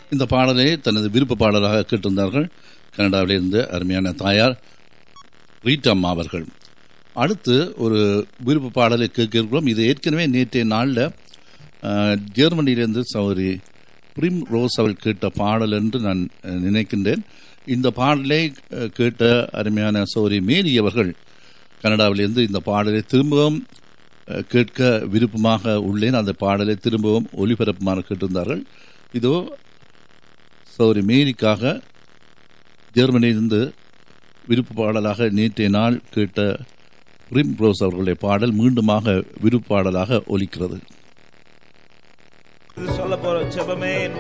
இந்த பாடலை தனது விருப்ப பாடலாக கேட்டிருந்தார்கள் கனடாவிலிருந்து அருமையான தாயார் ரீட்டம்மா அவர்கள் அடுத்து ஒரு விருப்ப பாடலை கேட்க இருக்கிறோம் இது ஏற்கனவே நேற்றைய நாளில் அஹ், ஜெர்மனியிலிருந்து சௌரி பிரிம் ரோஸ் அவள் கேட்ட பாடல் என்று நான் அஹ், நினைக்கின்றேன் இந்த பாடலை அஹ், கேட்ட அருமையான சௌரி மேரி அவர்கள் கனடாவிலிருந்து இந்த பாடலை திரும்பவும் அஹ், கேட்க விருப்பமாக உள்ளேன் அந்த பாடலை திரும்பவும் ஒளிபரப்புமாறு கேட்டிருந்தார்கள் இதோ சௌரி மேரிக்காக ஜெர்மனியிலிருந்து விருப்ப பாடலாக நேற்றைய நாள் கேட்ட பிரிம் ரோஸ் அவர்களுடைய பாடல் மீண்டுமாக விருப்ப பாடலாக ஒலிக்கிறது சொல்ல போற ஜெபமே